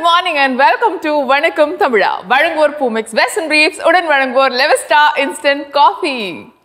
Morning and welcome to வணக்கம் தமிழா வழங்குவோர் பூமிக்ஸ் வெஸ்ட் பிரீப்ஸ் உடன் வழங்குவோர் லெவஸ்டா இன்ஸ்டன்ட் காஃபி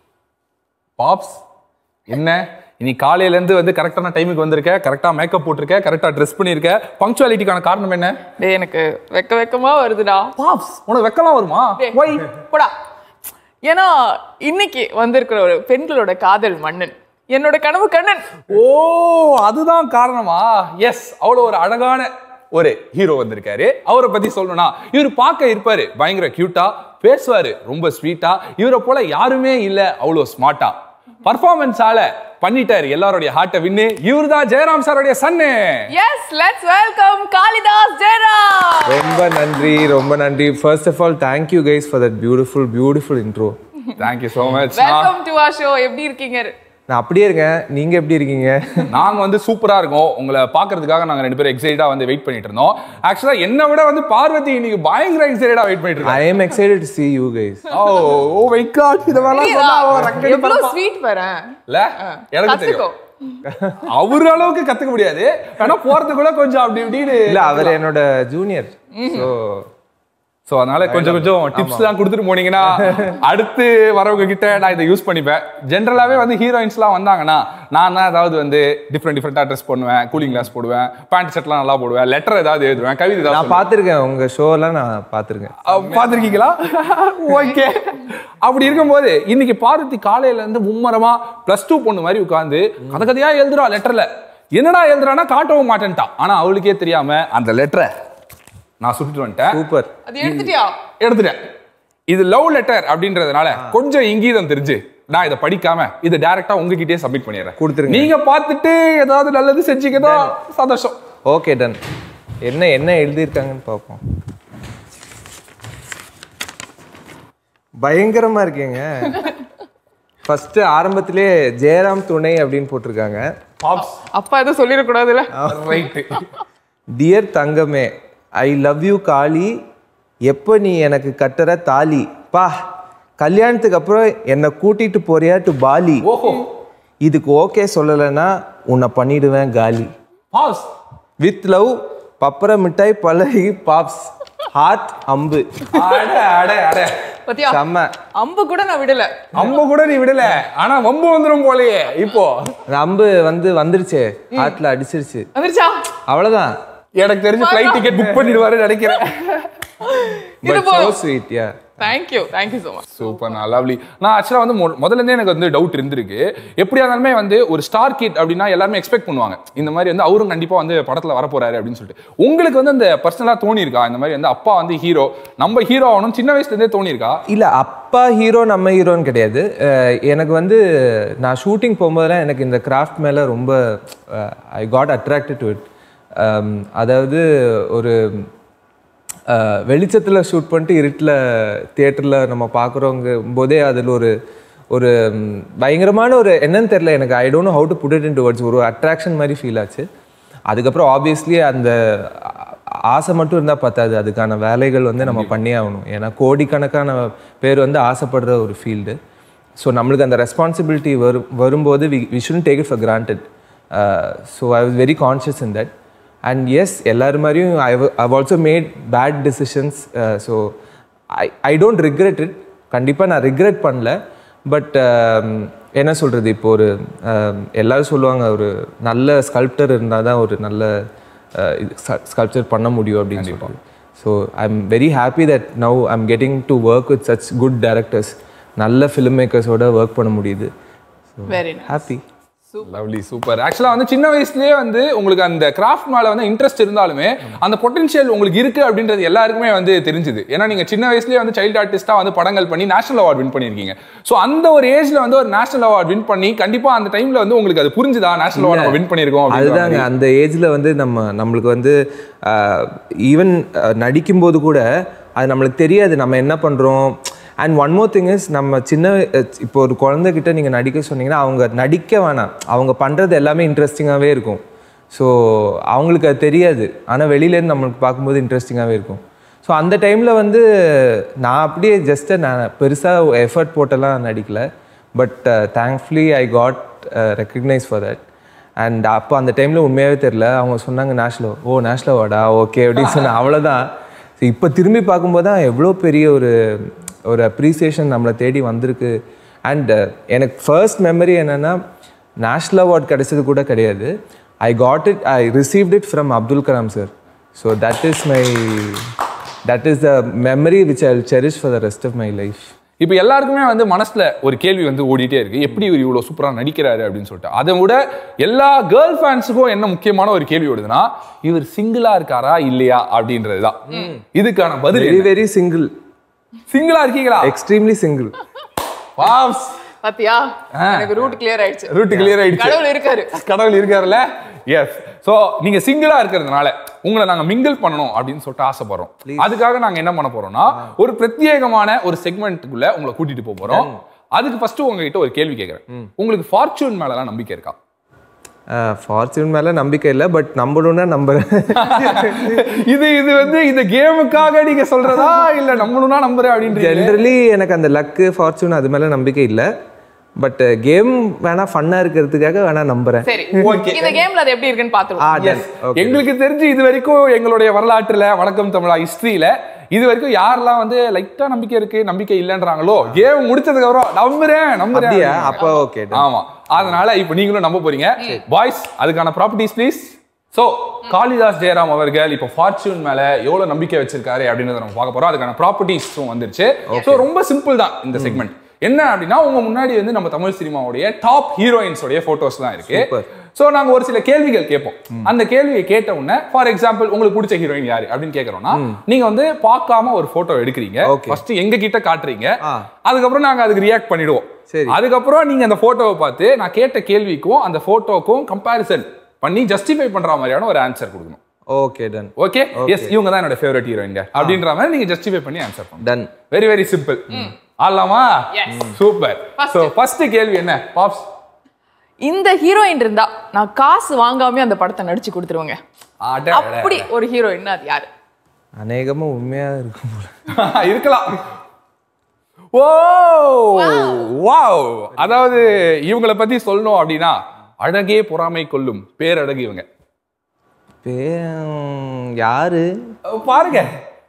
பாப்ஸ் என்ன இனி காலையில இருந்து வந்து கரெக்டான டைமுக்கு வந்திருக்க கரெக்டா மேக்கப் போட்டிருக்க கரெக்டா ட்ரெஸ் பண்ணிருக்க பங்க்சுவாலிட்டிக்கான காரணம் என்ன டேய் எனக்கு வெக்க வெக்கமா வருதுடா பாப்ஸ் உனக்கு வெக்கலாம் வருமா டேய், ஒய் போடா ஏன்னா இன்னைக்கு வந்திருக்கிற ஒரு பெண்களோட காதல் மன்னன் என்னோட கனவு கண்ணன் ஓ அதுதான் காரணமா எஸ் அவ்வளவு ஒரு அழகான ஒரு ஹீரோ வந்திருக்காரு அவரை பத்தி சொல்லணும்னா இவர் பார்க்க இருப்பாரு பயங்கர கியூட்டா பேசுவாரு ரொம்ப ஸ்வீட்டா இவரை போல யாருமே இல்ல அவ்வளவு ஸ்மார்ட்டா பர்ஃபார்மன்ஸால பண்ணிட்டாரு எல்லாருடைய ஹார்ட்டை வின்னு இவர் தான் ஜெயராம் சாரோடைய son yes let's welcome Kalidas Jayaram ரொம்ப நன்றி ரொம்ப நன்றி first of all thank you guys for that beautiful beautiful intro thank you so much welcome to our show எப்படி இருக்கீங்க நான் அப்படியே இருக்கேன் நீங்க எப்படி இருக்கீங்க நாங்க வந்து சூப்பரா இருக்கோம் உங்களை பாக்குறதுக்காக நாங்க ரெண்டு பேரும் எக்ஸைட்டா வந்து வெயிட் பண்ணிட்டு இருந்தோம் ஆக்சுவலா என்ன விட வந்து பார்வதி இன்னைக்கு பயங்கர எக்ஸைட்டடா வெயிட் பண்ணிட்டு ஐ இருக்காங்க am excited to see you guys oh oh my God இத வேணாம் சொன்னா அவன் ரக்கடி எவ்வளவு பறப்பான். ஸ்வீட் வரேன் இல்ல எனக்கு கத்துக்கோ தெரியும் அவர் அளவுக்கு கத்துக்க முடியாது ஆனா போறதுக்குள்ள கொஞ்சம் அப்படி இப்படின்னு இல்ல அவர் என்னோட ஜூனியர் ஸோ சோ அதனால கொஞ்சம் கொஞ்சம் டிப்ஸ் எல்லாம் கொடுத்துட்டு போனீங்கன்னா அடுத்து வரவங்க கிட்ட நான் இதை யூஸ் பண்ணிப்பேன் ஜென்ரலாவே வந்து ஹீரோயின்ஸ் எல்லாம் வந்தாங்கன்னா நான் தான் ஏதாவது வந்து டிஃப்ரெண்ட் டிஃப்ரெண்டா ட்ரெஸ் பண்ணுவேன் கூலிங் கிளாஸ் போடுவேன் பேண்ட் ஷர்ட்லாம் நல்லா போடுவேன் லெட்டர் ஏதாவது எழுதுவேன் கவிதை ஏதாவது நான் பார்த்துருக்கேன் உங்க ஷோலாம் நான் பார்த்துருக்கேன் பார்த்துருக்கீங்களா ஓகே அப்படி இருக்கும்போது இன்னைக்கு பார்வதி காலையில இருந்து மும்மரமா பிளஸ் டூ பொண்ணு மாதிரி உட்காந்து கதை கதையா எழுதுறா லெட்டர்ல என்னடா எழுதுறானா காட்டவும் மாட்டேன்ட்டா ஆனா அவளுக்கே தெரியாம அந்த லெட்டரை நான் சுட்டுட்டு வந்துட்டேன் சூப்பர் அது எடுத்துட்டியா எடுத்துட்டேன் இது லவ் லெட்டர் அப்படின்றதுனால கொஞ்சம் இங்கீதம் தெரிஞ்சு நான் இதை படிக்காம இதை டைரக்டா உங்ககிட்டயே சப்மிட் பண்ணிடுறேன் கொடுத்துருங்க. நீங்க பார்த்துட்டு ஏதாவது நல்லது செஞ்சீங்கன்னா சந்தோஷம் ஓகே டன் என்ன என்ன எழுதியிருக்காங்கன்னு பார்ப்போம் பயங்கரமா இருக்கீங்க ஃபர்ஸ்ட் ஆரம்பத்திலே ஜெயராம் துணை அப்படின்னு போட்டிருக்காங்க பாப்ஸ் அப்பா எதுவும் சொல்லிடக்கூடாதுல்ல ரைட்டு டியர் தங்கமே ஐ லவ் யூ காளி எப்போ நீ எனக்கு கட்டுற தாலி பா கல்யாணத்துக்கு அப்புறம் என்னை கூட்டிட்டு போறியா டு பாலி ஓஹோ இதுக்கு ஓகே சொல்லலைன்னா உன்னை பண்ணிடுவேன் காலி பாப்ஸ் வித் லவ் பப்பர மிட்டாய் பழகி பாப்ஸ் ஹார்ட் அம்பு அட அட அட பத்தியா செம்ம அம்பு கூட நான் விடல அம்ப கூட நீ விடல ஆனா வம்பு வந்துரும் போலயே இப்போ அந்த அம்பு வந்து வந்துருச்சே ஹார்ட்ல அடிச்சிருச்சு வந்துருச்சா அவ்வளவுதான் எனக்கு தெரிஞ்சு ஃப்ளைட் டிக்கெட் புக் பண்ணிடுவாரு நினைக்கிறேன் இது பட் போ so sweet yeah thank you thank you so much super நான் லவ்லி நான் ஆக்சுவலாக வந்து மொ- முதல்ல இருந்தே எனக்கு வந்து டவுட் இருந்திருக்கு எப்படியா இருந்தாலுமே வந்து ஒரு ஸ்டார் கிட் அப்படின்னா எல்லாருமே எக்ஸ்பெக்ட் பண்ணுவாங்க இந்த மாதிரி வந்து அவரும் கண்டிப்பா வந்து படத்துல வரப்போறாரு அப்படின்னு சொல்லிட்டு உங்களுக்கு வந்து அந்த பர்சனலா தோணி இருக்கா இந்த மாதிரி வந்து அப்பா வந்து ஹீரோ நம்ம ஹீரோ ஆகணும் சின்ன வயசுல இருந்தே தோணி இருக்கா இல்ல அப்பா ஹீரோ நம்ம ஹீரோன்னு கிடையாது அஹ் எனக்கு வந்து நான் ஷூட்டிங் போகும்போதெல்லாம் எனக்கு இந்த கிராஃப்ட் மேல ரொம்ப I got attracted to it அதாவது ஒரு அஹ், வெளிச்சத்துல ஷூட் பண்ணிட்டு இருட்டில் தியேட்டரில் நம்ம பார்க்குறோங்க போதே அதில் ஒரு ஒரு ம், பயங்கரமான ஒரு என்னன்னு தெரியல எனக்கு I don't how to put it in towards ஒரு அட்ராக்ஷன் மாதிரி ஃபீல் ஆச்சு அதுக்கப்புறம் ஆப்வியஸ்லி அந்த ஆ- ஆசை மட்டும் இருந்தால் பத்தாது அதுக்கான வேலைகள் வந்து நம்ம பண்ணி ஆகணும் ஏன்னா கோடிக்கணக்கான பேர் வந்து ஆசைப்படுற ஒரு ஃபீல்டு ஸோ நம்மளுக்கு அந்த ரெஸ்பான்சிபிலிட்டி வரும் வரும்போது we we shouldn't take it for granted so I was very conscious in that and yes எல்லாரும் மாதிரியும் I I've also made bad decisions so I I don't regret it கண்டிப்பாக நான் regret பண்ணல but என்ன சொல்கிறது இப்போ ஒரு um, எல்லாரும் சொல்லுவாங்க ஒரு நல்ல ஸ்கல்ப்டர் இருந்தால் தான் ஒரு நல்ல ஸ்கல்ப்சர் பண்ண முடியும் அப்படின்னு சொல்லிட்டு so I am very happy that now I am getting to work with such good directors நல்ல ஃபிலிம் மேக்கர்ஸோட ஒர்க் பண்ண முடியுது very nice happy lovely super ஆக்சுவலா வந்து சின்ன வயசுலயே வந்து உங்களுக்கு அந்த கிராஃப்ட் மேல வந்து இன்ட்ரெஸ்ட் இருந்தாலுமே அந்த பொட்டன்ஷியல் உங்களுக்கு இருக்கு அப்படின்றது எல்லாருக்குமே வந்து தெரிஞ்சுது ஏன்னா நீங்க சின்ன வயசுலயே வந்து சைல்டு ஆர்டிஸ்டா வந்து படங்கள் பண்ணி நேஷனல் அவார்ட் வின் பண்ணிருக்கீங்க சோ அந்த ஒரு ஏஜ்ல வந்து ஒரு நேஷனல் அவார்ட் வின் பண்ணி கண்டிப்பா அந்த டைம்ல வந்து உங்களுக்கு அது புரிஞ்சுதா நேஷனல் அவார்ட் நம்ம வின் பண்ணிருக்கோம் அப்படின்ற அதுதாங்க மாதிரி. அந்த ஏஜ்ல வந்து நம்ம நம்மளுக்கு வந்து ஈவன் நடிக்கும்போது கூட அது நம்மளுக்கு தெரியாது நம்ம என்ன பண்றோம் and one more thing is நம்ம சின்ன அஹ், இப்போ ஒரு குழந்தைகிட்ட நீங்க நடிக்க சொன்னீங்கன்னா அவங்க நடிக்க வேணாம் அவங்க பண்றது எல்லாமே இன்ட்ரெஸ்டிங்காகவே இருக்கும் ஸோ அவங்களுக்கு அது தெரியாது ஆனால் வெளியிலேருந்து நம்மளுக்கு பார்க்கும்போது இன்ட்ரெஸ்டிங்காகவே இருக்கும் ஸோ அந்த டைமில் வந்து நான் அப்படியே ஜஸ்ட் நான் பெருசாக எஃபர்ட் போட்டெல்லாம் நடிக்கல but thankfully I got recognise for that and அப்போ அந்த டைமில் உண்மையாகவே தெரில அவங்க சொன்னாங்க நேஷ்லோ ஓ நேஷ்லோவாடா ஓகே அப்படின்னு சொன்னேன் அவ்வளோதான் இப்போ திரும்பி பார்க்கும்போது தான் எவ்வளோ பெரிய ஒரு ஒரு அப்ரிசியேஷன் நம்மளை தேடி வந்திருக்கு அண்ட் எனக்கு ஃபர்ஸ்ட் மெமரி என்னென்னா நேஷ்னல் அவார்ட் கிடைச்சது கூட கிடையாது I got it I received it from Abdul Kalam sir so that is my that is the memory which I cherish for the rest of my life இப்போ எல்லாருக்குமே வந்து மனசுல ஒரு கேள்வி வந்து ஓடிட்டே இருக்கு எப்படி இவர் இவ்வளவு சூப்பரா நடிக்கிறாரு அப்படின்னு சொல்லிட்டு அதை விட எல்லா கேர்ள் ஃபேன்ஸுக்கும் என்ன முக்கியமான ஒரு கேள்வி ஓடுதுன்னா இவர் சிங்கிளா இருக்காரா இல்லையா அப்படின்றதுதான் இதுக்கான பதில் வெரி வெரி சிங்கிள் சிங்கிளா இருக்கீங்களா எக்ஸ்ட்ரீம்லி சிங்கிள் வாவ்ஸ் பாத்தியா எனக்கு ரூட் கிளியர் ஆயிடுச்சு ரூட் கிளியர் ஆயிடுச்சு கடவுள் இருக்காரு கடவுள் இருக்காருல்ல எஸ் சோ நீங்க சிங்கிளா இருக்கிறதுனால உங்களை நாங்க மிங்கிள் பண்ணணும் அப்படின்னு சொல்லிட்டு ஆசைப்படுறோம் அதுக்காக நாங்க என்ன பண்ண போறோம்னா ஒரு பிரத்யேகமான ஒரு செக்மெண்ட்டுக்குள்ள உங்களை கூட்டிட்டு போக போறோம் அதுக்கு ஃபர்ஸ்ட் உங்ககிட்ட ஒரு கேள்வி கேட்கறேன் உங்களுக்கு ஃபார்ச்சூன் மேலலாம் நம்பிக்கை இருக்கா ஃபார்ச்சூன் மேலே நம்பிக்கை இல்லை பட் நம்பணும்னா நம்புறேன் இது இது வந்து இந்த கேமுக்காக நீங்க சொல்றதா இல்ல நம்பணும்னா நம்புறேன் அப்படின்றீங்க ஜென்ரலி எனக்கு அந்த லக்கு ஃபார்ச்சூன் அது மேலே நம்பிக்கை இல்லை பட் கேம் வேணா ஃபன்னாக இருக்கிறதுக்காக வேணா நம்புறேன் சரி Okay. இந்த கேம்ல அது எப்படி இருக்குன்னு ஆ பாத்துருவோம் done. Okay. எங்களுக்கு தெரிஞ்சு இது வரைக்கும் எங்களுடைய வரலாற்றுல வணக்கம் தமிழா ஹிஸ்டரியில இது வரைக்கும் யாரெல்லாம் வந்து லைட்டா நம்பிக்கை இருக்கு நம்பிக்கை இல்லைன்றாங்களோ கேம் முடிச்சதுக்கு அப்புறம் நம்புறேன் நம்புறேன் அப்படியா அப்போ ஓகே ஆமா அதனால இப்போ நீங்களும் நம்ப போறீங்க பாய்ஸ் அதுக்கான properties please so Kalidas Jayaram அவர்கள் இப்போ ஃபார்ச்சூன் மேல எவ்வளவு நம்பிக்கை வச்சிருக்காரு அப்படின்றத நம்ம பார்க்க போறோம் அதுக்கான ப்ராப்பர்ட்டிஸும் வந்துருச்சு சோ ரொம்ப சிம்பிள் தான் இந்த செக்மெண்ட் என்ன அப்படின்னா உங்க முன்னாடி வந்து நம்ம தமிழ் சினிமாவுடைய டாப் ஹீரோயின்ஸோடைய போட்டோஸ் தான் இருக்கு Super. சோ நாங்க ஒரு சில கேள்விகள் கேட்போம் அந்த கேள்வியை கேட்ட உடனே ஃபார் எக்ஸாம்பிள் உங்களுக்கு பிடிச்ச ஹீரோயின் யாரு அப்படின்னு கேக்குறோம்னா நீங்க வந்து பார்க்காம ஒரு போட்டோ எடுக்கிறீங்க Okay. ஃபர்ஸ்ட் எங்க கிட்ட காட்டுறீங்க ஆ. அதுக்கப்புறம் நாங்க அதுக்கு ரியாக்ட் பண்ணிடுவோம் சரி. அதுக்கப்புறம் நீங்க அந்த போட்டோவை பார்த்து நான் கேட்ட கேள்விக்கும் அந்த போட்டோக்கும் கம்பேரிசன் பண்ணி ஜஸ்டிஃபை பண்ற மாதிரியான ஒரு ஆன்சர் கொடுக்கணும் ஓகே டன் ஓகே எஸ் இவங்க தான் என்னோட ஃபேவரட் ஹீரோயிங்க அப்படின்ற மாதிரி நீங்க ஜஸ்டிஃபை பண்ணி ஆன்சர் பண்ணணும் டன் வெரி வெரி சிம்பிள் ஆடலாமா Yes. Super First. So first கேள்வி என்ன பாப்ஸ் இந்த ஹீரோயின் இருந்தா நான் காசு வாங்காம அந்த படத்தை நடிச்சு கொடுத்துருவேங்க அப்படி ஒரு ஹீரோயின் அது யாரு அநேகமாக உண்மையாக இருக்கும் போல இருக்கலாம் ஓ வாவ் அதாவது இவங்கள பத்தி சொல்லணும் அப்படின்னா அழகே பொறாமை கொள்ளும் பேரழகு இவங்க பே யாரு பாருங்க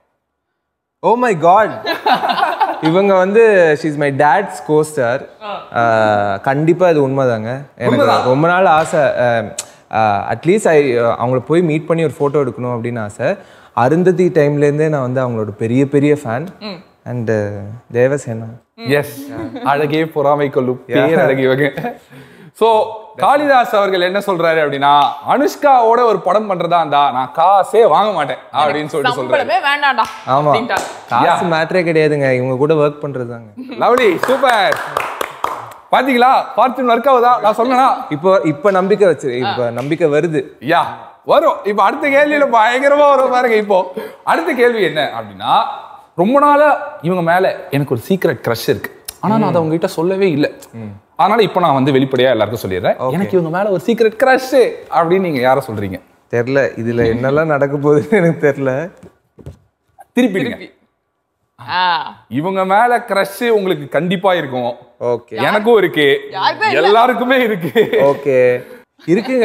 ஓ மை காட் இவங்க வந்து ஷீஸ் மை டேட்ஸ் கோஸ்டர் கண்டிப்பா இது உண்மைதாங்க எனக்கு உண்மைதான். ரொம்ப நாள் ஆசை அட்லீஸ்ட் ஐ அவங்கள போய் மீட் பண்ணி ஒரு ஃபோட்டோ எடுக்கணும் அப்படின்னு ஆசை அருந்ததி டைம்லேருந்தே நான் வந்து அவங்களோட பெரிய பெரிய ஃபேன் அண்ட் தேவசேனா எஸ் அழகே பொறாமை கொள்ளும் பேரழகு இவங்க சோ காளிதாஸ் அவர்கள் என்ன சொல்றாரு அப்படின்னா அனுஷ்காவோட ஒரு படம் பண்றதா இருந்தா நான் காசே வாங்க மாட்டேன் அப்படின்னு சொல்லிட்டு சொல்றாரு சம்பளமே வேண்டாம்டா ஆமா அப்படின்ட்டாரு. காசு மேட்ரே கிடையாதுங்க இவங்க கூட ஒர்க் பண்றதுதாங்க லவ்லி சூப்பர் பாத்தீங்களா ஃபார்ச்சூன் ஒர்க் ஆகுதா நான் சொன்னேனா இப்போ இப்போ நம்பிக்கை வச்சு இப்போ நம்பிக்கை வருது யா வரும் இப்போ அடுத்த கேள்வியில பயங்கரமா வரும் பாருங்க இப்போ அடுத்த கேள்வி என்ன அப்படின்னா ரொம்ப நாளா இவங்க மேல எனக்கு ஒரு சீக்ரெட் க்ரஷ் இருக்கு ஆனா நான் அதை உங்ககிட்ட சொல்லவே இல்லை அதனால இப்போ நான் வந்து வெளிப்படையா எல்லாருக்கும் சொல்லிடுறேன் எனக்கு இவங்க மேல ஒரு சீக்ரெட் க்ரஷ் அப்படின்னு நீங்க யார சொல்றீங்க தெரில இதுல என்னெல்லாம் நடக்க போகுதுன்னு எனக்கு தெரில திருப்பிடுங்க ஆ, இவங்க மேல க்ரஷ் உங்களுக்கு கண்டிப்பா இருக்கும் ஓகே எனக்கும் இருக்கு யாருக்குமே இல்ல. எல்லாருக்குமே இருக்கு ஓகே இருக்குங்க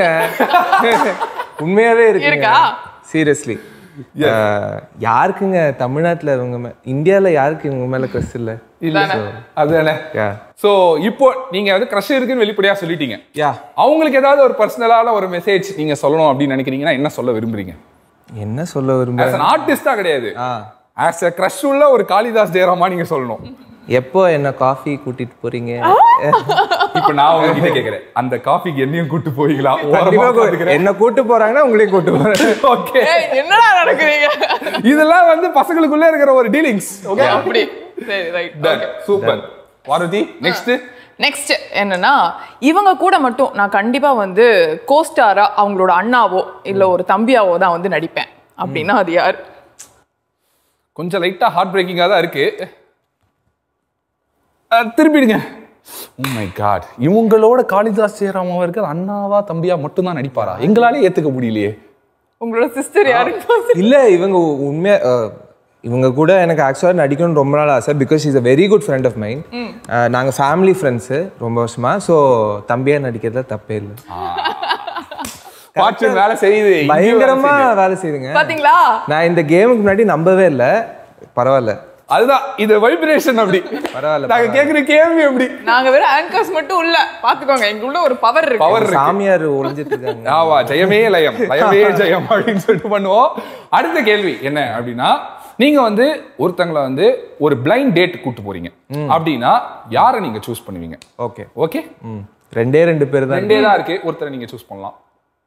உண்மையாவே இருக்குங்க இருக்கா? சீரியஸ்லி யாருக்குங்க தமிழ்நாட்டுல இவங்க மே இந்தியால யாருக்கு இவங்க மேல க்ரெஸ் இல்ல இல்ல அதுதானே யா சோ இப்போ நீங்க வந்து க்ரஷ் இருக்குன்னு வெளிப்படையா சொல்லிட்டீங்க யா அவங்களுக்கு ஏதாவது ஒரு பர்சனலான ஒரு மெசேஜ் நீங்க சொல்லணும் அப்படின்னு நினைக்கிறீங்கன்னா என்ன சொல்ல விரும்புறீங்க என்ன சொல்ல விரும்ப ஆஸ் an ஆர்டிஸ்டா கிடையாது ஆ ஆஸ் a crush உள்ள ஒரு காளிதாஸ் ஜெயராமா நீங்க சொல்லணும் எப்போ என்ன காஃபி கூட்டிட்டு போறீங்க இப்போ நான் உங்ககிட்ட கேக்குறேன் அந்த காஃபிக்கு என்னையும் கூட்டு போவீங்களா கண்டிப்பா கூ- என்ன கூட்டு போறாங்கன்னா உங்களையும் கூட்டு போறேன் ஓகே ஏய், என்னடா நடக்குறீங்க இதெல்லாம் வந்து பசங்களுக்குள்ள இருக்கிற ஒரு டீலிங்ஸ் ஓகே அப்படி சரி right super Bharathi next next என்னன்னா இவங்க கூட மட்டும் நான் கண்டிப்பா வந்து கோஸ்டாரா அவங்களோட அண்ணாவோ இல்ல ஒரு தம்பியாவோ தான் வந்து நடிப்பேன் அப்படின்னா அது யார் கொஞ்சம் லைட்டா ஹார்ட் பிரேக்கிங்கா தான் இருக்கு அஹ், திருப்பிடுங்க ஓ மை காட் இவங்களோட காளிதாஸ் ஜெயராம் அவர்கள் அண்ணாவா தம்பியா மட்டும்தான் நடிப்பாரா எங்களாலே ஏத்துக்க முடியலையே உங்களோட சிஸ்டர் யாருன்னு இல்ல இவங்க உ- உண்மையா அஹ், இவங்க கூட எனக்கு ஆக்சுவலாக நடிக்கணும்னு ரொம்ப நாள் ஆசை because is a very good friend of mind நாங்கள் ஃபேமிலி ஃப்ரெண்ட்ஸு ரொம்ப வருஷமா ஸோ தம்பியா நடிக்கிறதுல தப்பே இல்லை ஃபார்ச்சூன் வேலை செய்யுது இங்கேயும் வேலை பயங்கரமா செய்யுது. வேலை செய்யுதுங்க பாத்தீங்களா நான் இந்த கேமுக்கு முன்னாடி நம்பவே இல்லை பரவாயில்ல அதுதான் இது வைப்ரேஷன் அப்படி பரவாயில்ல, நாங்க கேக்குற கேள்வி எப்படி நாங்க வெறும் ஆங்கர்ஸ் மட்டும் உள்ள பாத்துக்கோங்க எங்களுள்ள ஒரு பவர் இருக்கு பவர் இருக்கு சாமியார் ஒளிஞ்சிட்டு இருக்காங்க ஆமா ஜெயமே லயம் லயமே ஜெயம் அப்படின்னு சொல்லிட்டு பண்ணுவோம் அடுத்த கேள்வி என்ன அப்படின்னா நீங்க வந்து ஒருத்தங்கள வந்து ஒரு பிளைண்ட் டேட் கூட்டு போறீங்க அப்படின்னா யாரை நீங்க சூஸ் பண்ணுவீங்க ஓகே ஓகே ம் ரெண்டே ரெண்டு பேர் தான் ரெண்டே தான் இருக்கு ஒருத்தரை நீங்க சூஸ் பண்ணலாம்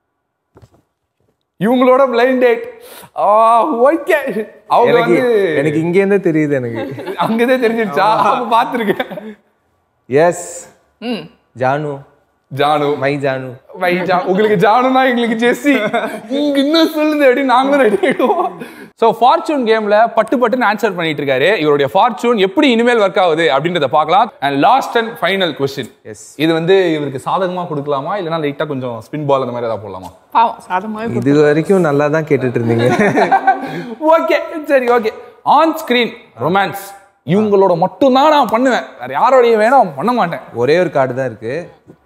இவங்களோட பிளைண்ட் டேட் ஓகே அவங்க எனக்கு வந்து எனக்கு இங்க இருந்தே தெரியுது எனக்கு அங்கதான் தெரிஞ்சிருச்சா அப்ப பாத்துருக்கேன் yes hmm Janu Janu my Janu why, ஜா- உங்களுக்கு ஜானுனா எங்களுக்கு ஜெஸ்ஸி இங்க இன்னும் சொல்லுது அப்படி நாங்களும் ரெடி ஆயிடுவோம் ஸோ ஃபார்ச்சூன் கேம்ல பட்டு பட்டுன்னு ஆன்சர் பண்ணிட்டு இருக்காரு இவருடைய ஃபார்ச்சூன் எப்படி இனிமேல் ஒர்க் ஆகுது அப்படின்றத பார்க்கலாம் and last and final question Yes. இது வந்து இவருக்கு சாதகமா கொடுக்கலாமா இல்லைன்னா லைட்டா கொஞ்சம் ஸ்பின் பால் அந்த மாதிரி ஏதாவது போடலாமா பாவம் சாதமாவே இது வரைக்கும் நல்லா தான் கேட்டுட்டு இருந்தீங்க ஓகே சரி ஓகே ஆன் ஸ்கிரீன் ரொமான்ஸ் இவங்களோட மட்டும்தான் நான் பண்ணுவேன் வேற யாரோடையும் வேணும் பண்ண மாட்டேன் ஒரே ஒரு கார்டு தான் இருக்கு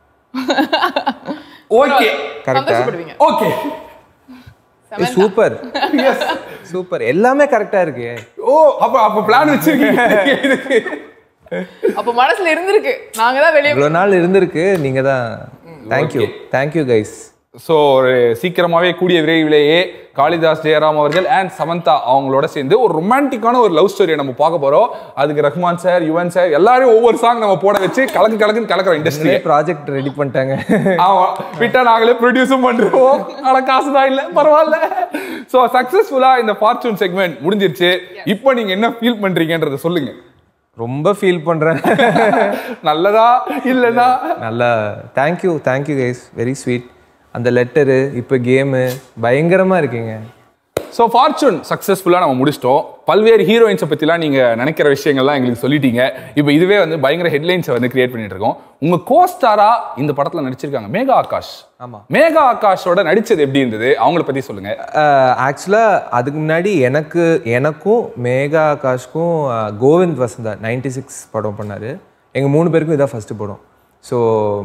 ஓகே கரெக்டா சந்தோஷப்படுவீங்க ஓகே சூப்பர் சூப்பர் எல்லாமே கரெக்டா இருக்கு ஓ அப்ப அப்ப பிளான் வச்சிருக்கீங்க இதுக்கு அப்ப மனசுல இருந்திருக்கு நாங்க தான் வெளியே இவ்வளோ நாள் இருந்திருக்கு நீங்க தான் தேங்க்யூ தேங்க்யூ கைஸ் ஸோ ஒரு சீக்கிரமாவே கூடிய விரைவிலேயே காளிதாஸ் ஜெயராம் அவர்கள் அண்ட் சமந்தா அவங்களோட சேர்ந்து ஒரு ரொமான்டிக்கான ஒரு லவ் ஸ்டோரியை நம்ம பார்க்க போறோம் அதுக்கு ரஹ்மான் சார் யுவன் சார் எல்லாரும் ஒவ்வொரு சாங் நம்ம போட வச்சு கலக்கு கலக்குன்னு கலக்குறோம் இண்டஸ்ட்ரி ப்ராஜெக்ட் ரெடி பண்ணிட்டாங்க ஆமா விட்டா நாங்களே ப்ரொடியூஸும் பண்றோம் ஆனா காசு தான் இல்ல பரவாயில்ல ஸோ சக்சஸ்ஃபுல்லா இந்த ஃபார்ச்சூன் செக்மெண்ட் முடிஞ்சிருச்சு இப்போ நீங்க என்ன ஃபீல் பண்றீங்கன்றத சொல்லுங்க ரொம்ப ஃபீல் பண்றேன் நல்லதா இல்லைன்னா நல்லா thank you thank you guys very sweet அந்த லெட்டரு இப்போ கேமு பயங்கரமா இருக்கீங்க ஸோ ஃபார்ச்சூன் சக்ஸஸ்ஃபுல்லாக நம்ம முடிச்சிட்டோம் பல்வேறு ஹீரோயின்ஸை பற்றிலாம் நீங்கள் நினைக்கிற விஷயங்கள்லாம் எங்களுக்கு சொல்லிட்டீங்க இப்போ இதுவே வந்து பயங்கர ஹெட்லைன்ஸை வந்து கிரியேட் பண்ணிட்டு இருக்கோம் உங்கள் கோஸ்டாரா இந்த படத்தில் நடிச்சிருக்காங்க மேகா ஆகாஷ் ஆமா. மேகா ஆகாஷோட நடிச்சது எப்படி இருந்தது அவங்கள பற்றி சொல்லுங்க ஆக்சுவலாக அதுக்கு முன்னாடி எனக்கு எனக்கும் மேகா ஆகாஷ்க்கும் அஹ், கோவிந்த் வசந்தா நைன்டி சிக்ஸ் படம் பண்ணார் எங்கள் மூணு பேருக்கும் இதான் ஃபஸ்ட்டு படம் ஸோ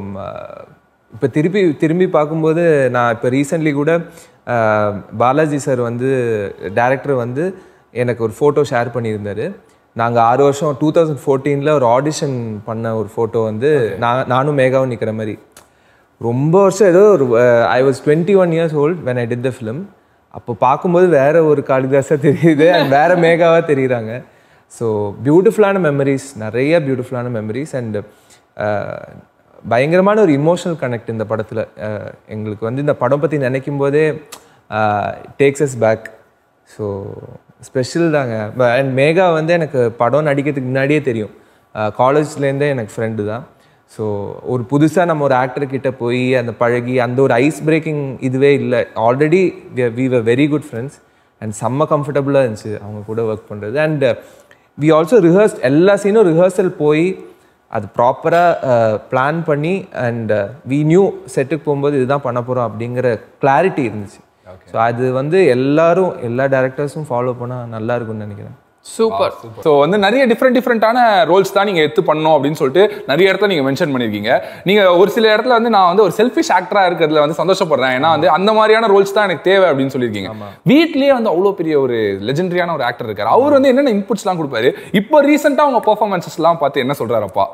இப்போ திருப்பி திரும்பி பார்க்கும்போது நான் இப்போ ரீசெண்ட்லி கூட அஹ், பாலாஜி சார் வந்து டேரக்டர் வந்து எனக்கு ஒரு ஃபோட்டோ ஷேர் பண்ணியிருந்தாரு நாங்கள் ஆறு வருஷம் டூ தௌசண்ட் ஃபோர்டீனில் ஒரு ஆடிஷன் பண்ண ஒரு ஃபோட்டோ வந்து நான் நானும் மேகாவும் நிற்கிற மாதிரி ரொம்ப வருஷம் ஏதோ ஒரு I was twenty one years old when I did the film அப்போ பார்க்கும்போது வேற ஒரு காளிதாஸாக தெரியுது and வேற மேகாவாக தெரியுறாங்க ஸோ பியூட்டிஃபுல்லான மெமரிஸ் நிறைய பியூட்டிஃபுல்லான மெமரிஸ் அண்ட் பயங்கரமான ஒரு இமோஷனல் கனெக்ட் இந்த படத்தில் எங்களுக்கு வந்து இந்த படம் பற்றி நினைக்கும் போதே takes us back so special தாங்க அண்ட் மேகா வந்து எனக்கு படம் நடிக்கிறதுக்கு முன்னாடியே தெரியும் காலேஜ்லேருந்தே எனக்கு ஃப்ரெண்டு தான் ஸோ ஒரு புதுசாக நம்ம ஒரு ஆக்டர் கிட்ட போய் அந்த பழகி அந்த ஒரு ஐஸ் பிரேக்கிங் இதுவே இல்லை already we were very good friends and செம்ம கம்ஃபர்டபுளாக இருந்துச்சு அவங்க கூட ஒர்க் பண்ணுறது அண்ட் வி ஆல்சோ ரிஹர்ஸ் எல்லா சீனும் ரிஹர்சல் போய் அது ப்ராப்பராக பிளான் பண்ணி அண்ட் வி நியூ செட்டுக்கு போகும்போது இதுதான் பண்ண போகிறோம் அப்படிங்கிற கிளாரிட்டி இருந்துச்சு ஸோ அது வந்து எல்லாரும் எல்லா டேரக்டர்ஸும் ஃபாலோ பண்ணால் நல்லா இருக்கும்னு நினைக்கிறேன் சூப்பர் ஸோ வந்து நிறைய டிஃப்ரெண்ட் டிஃப்ரெண்ட்டான ரோல்ஸ் தான் நீங்கள் எடுத்து பண்ணணும் அப்படின்னு சொல்லிட்டு நிறைய இடத்துல நீங்கள் மென்ஷன் பண்ணியிருக்கீங்க நீங்கள் ஒரு சில இடத்துல வந்து நான் வந்து ஒரு செல்ஃபிஷ் ஆக்டராக இருக்கிறதுல வந்து சந்தோஷப்படுறேன் ஏன்னா வந்து அந்த மாதிரியான ரோல்ஸ் தான் எனக்கு தேவை அப்படின்னு சொல்லியிருக்கீங்க வீட்லயே வந்து அவ்வளோ பெரிய ஒரு லெஜெண்டரியான ஒரு ஆக்டர் இருக்காரு அவர் வந்து என்னென்ன இன்புட்ஸ்லாம் கொடுப்பாரு இப்போ ரீசெண்டாக அவங்க பெர்ஃபார்மன்ஸஸ்லாம் பார்த்து என்ன சொல்கிறாரப்பா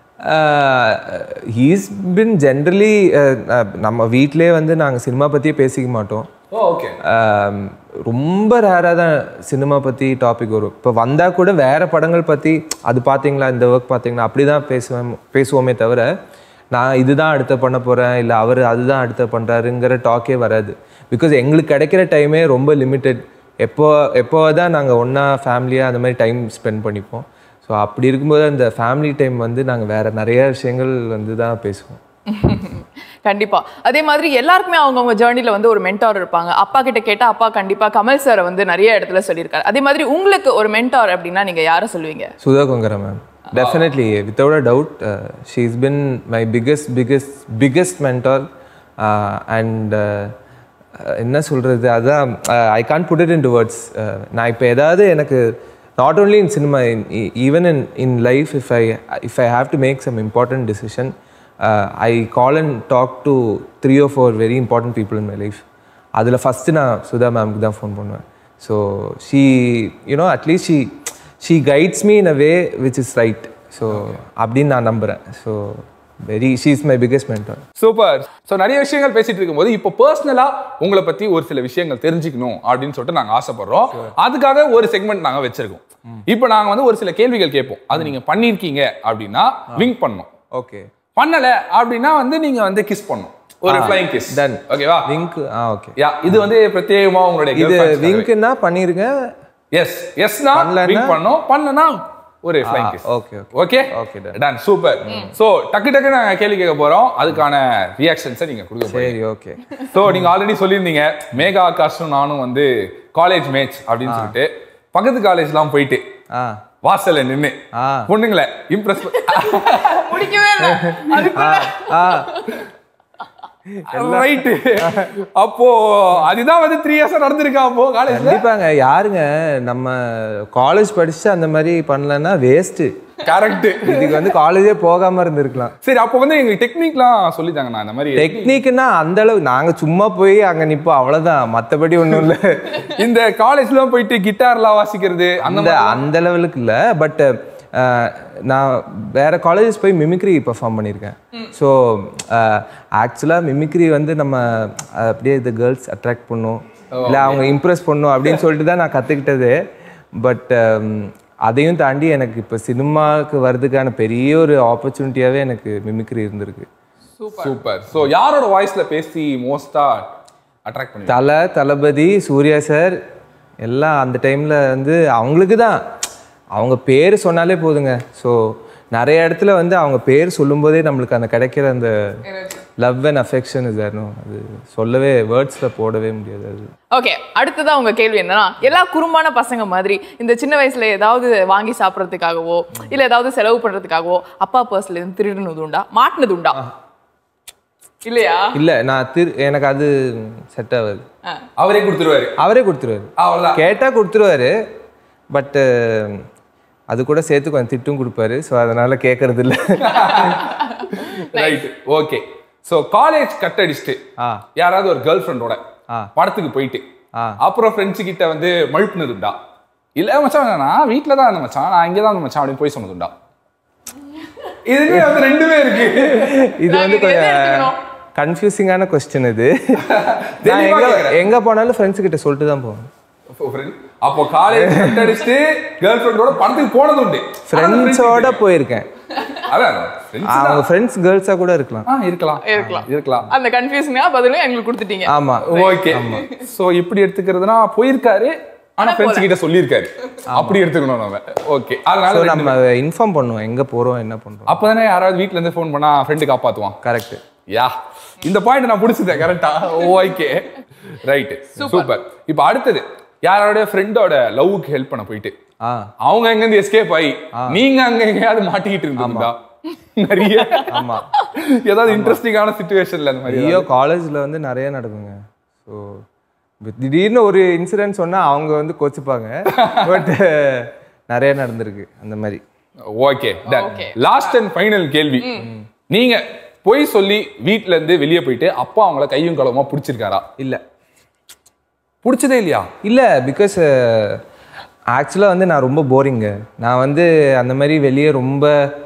ஹீஸ் பின் ஜென்ரலி நம்ம வீட்டிலே வந்து நாங்கள் சினிமா பற்றியே பேசிக்க மாட்டோம் ஓகே ஆம், ரொம்ப ரேராக தான் சினிமா பற்றி டாபிக் வரும் இப்போ வந்தால் கூட வேறு படங்கள் பற்றி அது பார்த்தீங்களா இந்த ஒர்க் பார்த்தீங்களா அப்படி தான் பேசுவேன் பேசுவோமே தவிர நான் இதுதான் அடுத்த பண்ண போகிறேன் இல்லை அவர் அதுதான் அடுத்த பண்ணுறாருங்கிற டாக்கே வராது பிகாஸ் எங்களுக்கு கிடைக்கிற டைமே ரொம்ப லிமிட்டெட் எப்போ எப்போ தான் நாங்கள் ஒன்றா ஃபேமிலியாக அந்த மாதிரி டைம் ஸ்பெண்ட் பண்ணிப்போம் ஸோ அப்படி இருக்கும்போது அந்த ஃபேமிலி டைம் வந்து நாங்கள் வேறு நிறைய விஷயங்கள் வந்து தான் பேசுவோம் கண்டிப்பா அதே மாதிரி எல்லாருக்குமே அவங்கவுங்க ஜேர்னில வந்து ஒரு மென்டார் இருப்பாங்க அப்பா கிட்ட கேட்டா அப்பா கண்டிப்பா கமல் சாரை வந்து நிறைய இடத்துல சொல்லியிருக்காரு அதே மாதிரி உங்களுக்கு ஒரு மென்டார் அப்படின்னா நீங்க யாரை சொல்லுவீங்க Sudha Kongara ma'am definitely without a doubt she is been my biggest biggest biggest mentor and என்ன சொல்கிறது அதான் I can put it in to words நான் இப்போ ஏதாவது எனக்கு not only in cinema even in in life if I if I have to make some important decision I call and talk to three or four very important people in my life அதில் first நான் சுதா மேம்க்கு தான் phone பண்ணுவேன் so she you know at least she she guides me in a way which is right so அப்படின்னு நான் நம்புகிறேன் so very she is my biggest mentor super so நிறைய விஷயங்கள் பேசிட்டு இருக்கும்போது இப்போ பர்சனலா உங்களை பத்தி ஒரு சில விஷயங்கள் தெரிஞ்சுக்கணும் அப்படின்னு சொல்லிட்டு நாங்க ஆசைப்படுறோம் அதுக்காக ஒரு செக்மெண்ட் நாங்க வச்சிருக்கோம் இப்போ நாங்க வந்து ஒரு சில கேள்விகள் கேட்போம் அது நீங்க பண்ணிருக்கீங்க அப்படின்னா விங்க் பண்ணணும் ஓகே பண்ணல அப்படின்னா வந்து நீங்க வந்து கிஸ் பண்ணணும் ஒரு ஃப்ளைங் கிஸ் done. ஓகேவா விங்க் ஆ ஓகே யா இது வந்து பிரத்யேகமா உங்களுடைய இது விங்க்னா பண்ணியிருக்கேன் எஸ் எஸ்னா பண்ணலன்னா? விங்க் பண்ணணும் பண்ணலனா ஒரு flying kiss okay okay okay Okay, done. Done super so டக்கு டக்கு நாங்க கேள்வி கேட்க போறோம் அதுக்கான ரியாக்ஷன்ஸை நீங்க கொடுக்க போறீங்க சரி ஓகே சோ நீங்க ஆல்ரெடி சொல்லியிருந்தீங்க மேகா ஆகாஷும் நானும் வந்து காலேஜ் மேட்ச் அப்படின்னு சொல்லிட்டு பக்கத்து காலேஜ்லாம் போயிட்டு ஆ வாசல்ல நின்னு ஆ. பொண்ணுங்கள இம்ப்ரெஸ் முடிக்கவே இல்லை அதுக்குள்ள ஆ ரைட்டு அப்போ அதுதான் வந்து த்ரீ இயர்ஸ் நடந்திருக்கா அப்போ காலேஜ்ல கண்டிப்பாங்க யாருங்க நம்ம காலேஜ் படிச்சு அந்த மாதிரி பண்ணலன்னா வேஸ்ட் கரெக்ட் இதுக்கு வந்து காலேஜே போகாம இருந்திருக்கலாம் சரி அப்போ வந்து எங்களுக்கு டெக்னிக்லாம் சொல்லித்தாங்க நான் இந்த மாதிரி டெக்னிக்னா அந்த அளவு நாங்க சும்மா போய் அங்க நிப்போம் அவ்வளவுதான் மத்தபடி ஒண்ணும் இல்ல இந்த காலேஜ்லாம் போயிட்டு கிட்டார்லாம் வாசிக்கிறது அந்த அந்த அந்த லெவலுக்கு இல்ல பட் நான் வேற காலேஜஸ் போய் மிமிக்ரி பெர்ஃபார்ம் பண்ணியிருக்கேன் ஸோ ஆக்சுவலாக மிமிக்ரி வந்து நம்ம அஹ், அப்படியே இந்த கேர்ள்ஸ் அட்ராக்ட் பண்ணும் இல்லை அவங்க இம்ப்ரெஸ் பண்ணும் அப்படின்னு சொல்லிட்டு தான் நான் கற்றுக்கிட்டது பட் அதையும் தாண்டி எனக்கு இப்போ சினிமாவுக்கு வர்றதுக்கான பெரிய ஒரு ஆப்பர்ச்சுனிட்டியாகவே எனக்கு மிமிக்ரி இருந்திருக்கு சூப்பர் சோ யாரோட வாய்ஸ்ல பேசி மோஸ்டா அட்ராக்ட் பண்ணி தலை தளபதி சூர்யா சார் எல்லாம் அந்த டைமில் வந்து அவங்களுக்கு தான் அவங்க பேர் சொன்னாலே போதுங்க ஸோ நிறைய இடத்துல வந்து அவங்க பேர் சொல்லும்போதே நம்மளுக்கு அந்த கிடைக்கிற அந்த லவ் அண்ட் அஃபெக்ஷன் இஸ் அது சொல்லவே வேர்ட்ஸில் போடவே முடியாது அது ஓகே அடுத்ததா உங்க கேள்வி என்னன்னா எல்லா குறும்பான பசங்க மாதிரி இந்த சின்ன வயசுல ஏதாவது வாங்கி சாப்பிட்றதுக்காகவோ இல்ல ஏதாவது செலவு பண்றதுக்காகவோ அப்பா பர்ஸ்ல இருந்து திருடுனது உண்டா மாட்டினது உண்டா இல்லையா இல்லை நான் திரு எனக்கு அது செட் ஆகாது அவரே கொடுத்துருவாரு அவரே கொடுத்துருவாரு அவ்வளவுதான் கேட்டால் கொடுத்துருவாரு பட்டு அது கூட சேர்த்து கொஞ்சம் திட்டும் கொடுப்பாரு ஸோ அதனால கேட்கறது இல்லை right okay so college cut அடிச்சுட்டு ஆ யாராவது ஒரு கேர்ள் ஃப்ரெண்டோட ஆ. படத்துக்கு போயிட்டு ஆ. அப்புறம் ஃப்ரெண்ட்ஸ் கிட்ட வந்து மழுப்புனதுண்டா இல்ல மச்சான் நான் வீட்ல தான் இருந்தேன் மச்சான் நான் இங்க தான் இருந்தேன் மச்சான் அப்படின்னு போய் சொன்னதுண்டா இதுவே வந்து ரெண்டுமே இருக்கு இது நாங்க வந்து இது எதை கொஞ்சம் எடுத்துக்கணும்? கன்ஃபியூசிங்கான கொஸ்டின் இது நான் தெளிவா எங்க கேக்குறேன். எங்க போனாலும் ஃப்ரெண்ட்ஸ் கிட்ட சொல்லிட்டு தான் போவேன் அப்போ friend- அப்போ காலேஜ் கட் அடிச்சுட்டு கேர்ள் ஃப்ரெண்டோட படத்துக்கு போனது உண்டு ஃப்ரெண்ட்ஸோட போயிருக்கேன் அதான் friends தான். அவங்க ஃப்ரெண்ட்ஸ் கேர்ள்ஸா கூட இருக்கலாம் ஆ, இருக்கலாம் இருக்கலாம். இருக்கலாம் அந்த கன்ஃபியூஷனா பதிலும் எங்களுக்கு கொடுத்துட்டீங்க ஆமா ஓகே சோ இப்படி எடுத்துக்கிறதுனா போயிருக்காரு ஆனா ஃப்ரெண்ட்ஸ் கிட்ட சொல்லியிருக்காரு அப்படி எடுத்துக்கணும் நம்ம ஓகே ஸோ அதனால நம்ம இன்ஃபார்ம் பண்ணுவோம் எங்க போறோம் என்ன பண்றோம் அப்பதானே யாராவது வீட்ல இருந்து ஃபோன் பண்ணா ஃப்ரெண்டு காப்பாத்துவான் கரெக்ட் யா இந்த பாயிண்ட் நான் பிடிச்சதேன் கரெக்டா ஓகே ரைட் சூப்பர் இப்போ அடுத்தது யாரோட ஃப்ரெண்டோட லவ்வுக்கு ஹெல்ப் பண்ண போயிட்டு ஆ அவங்க எங்க இருந்து எஸ்கேப் ஆகி நீங்க அங்க எங்கேயாவது மாட்டிக்கிட்டு இருந்தீங்களா நிறைய ஆமா ஏதாவது இன்ட்ரெஸ்டிங்கான சுச்சுவேஷன்ல அந்த மாதிரி ஐயோ காலேஜ்ல வந்து நிறைய நடக்குங்க ஸோ திடீர்னு ஒரு இன்சிடென்ட் சொன்னா அவங்க வந்து கோச்சுப்பாங்க பட் நிறைய நடந்திருக்கு அந்த மாதிரி okay done Okay. Last and final கேள்வி நீங்க பொய் சொல்லி வீட்ல இருந்து வெளியே போயிட்டு அப்பா அவங்கள கையும் களவுமா பிடிச்சிருக்காரா இல்ல பிடிச்சதே இல்லையா இல்லை பிகாஸ் ஆக்சுவலாக வந்து நான் ரொம்ப போரிங்க நான் வந்து அந்த மாதிரி வெளியே ரொம்ப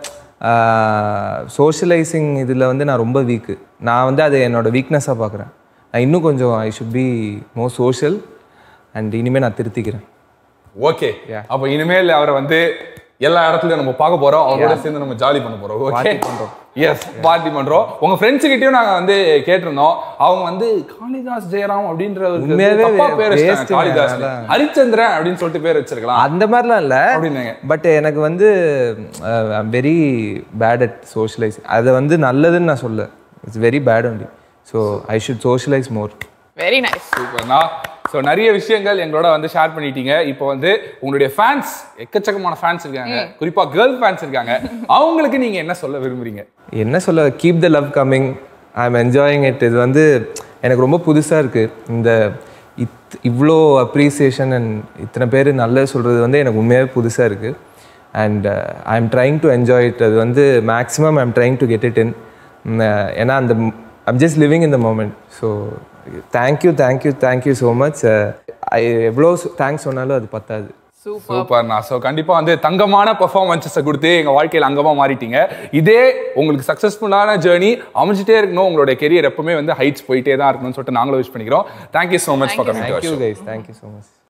சோஷியலைசிங் இதில் வந்து நான் ரொம்ப வீக்கு நான் வந்து அதை என்னோட வீக்னஸாக பார்க்குறேன் நான் இன்னும் கொஞ்சம் I should be more social and இனிமேல் நான் திருத்திக்கிறேன் ஓகே அப்ப இனிமேல் அவரை வந்து எல்லா இடத்துலயும் நம்ம பார்க்க போறோம் அவரோட சேர்ந்து நம்ம ஜாலி பண்ண போறோம் ஓகே பண்றோம் எஸ் பார்ட்டி பண்றோம் உங்க ஃப்ரெண்ட்ஸ் கிட்டயும் நாங்க வந்து கேட்டிருந்தோம் அவங்க வந்து காளிதாஸ் ஜெயராம் அப்படின்றவருக்கு உண்மையாவே தப்பா பேர் வச்சிட்டாங்க waste ங்க, காளிதாஸ் அதெல்லாம். ஹரிச்சந்திரன் அப்படின்னு சொல்லிட்டு பேர் வச்சிருக்கலாம் அந்த மாதிரிலாம் இல்லை அப்படின்னாங்க பட் எனக்கு வந்து வெரி பேட் அட் சோஷியலைஸ் அதை வந்து நல்லதுன்னு நான் சொல்ல it's very bad only so I should socialise more very nice சூப்பர்ண்ணா ஸோ நிறைய விஷயங்கள் எங்களோட வந்து ஷேர் பண்ணிட்டீங்க இப்போ வந்து உங்களுடைய ஃபேன்ஸ் எக்கச்சக்கமான ஃபேன்ஸ் இருக்காங்க குறிப்பா கேர்ள் ஃபேன்ஸ் இருக்காங்க அவங்களுக்கு நீங்க என்ன சொல்ல விரும்புறீங்க என்ன சொல்ல keep the love coming I am enjoying it இது வந்து எனக்கு ரொம்ப புதுசாக இருக்குது இந்த இத் இவ்வளோ அப்ரிசியேஷன் அண்ட் இத்தனை பேர் நல்லது சொல்கிறது வந்து எனக்கு உண்மையாகவே புதுசாக இருக்குது and I am trying to enjoy it அது வந்து maximum I am trying to get it in hmm, uh, ஏன்னா அந்த I'm just living in the moment so thank you thank you thank you so much I எவ்வளோ தேங்க்ஸ் சொன்னாலும் அது பத்தாது super சூப்பர்ண்ணா so கண்டிப்பா வந்து தங்கமான பெர்ஃபார்மன்ஸஸை கொடுத்து எங்க வாழ்க்கையில அங்கமா மாறிட்டீங்க இதே உங்களுக்கு சக்ஸஸ்ஃபுல்லான ஜேர்னி அமைஞ்சிட்டே இருக்கணும் உங்களுடைய கெரியர் எப்பவுமே வந்து ஹைட்ஸ் போயிட்டே தான் இருக்கணும்னு சொல்லிட்டு நாங்களும் விஷ் பண்ணிக்கிறோம் thank you so much for coming thank you guys thank you so much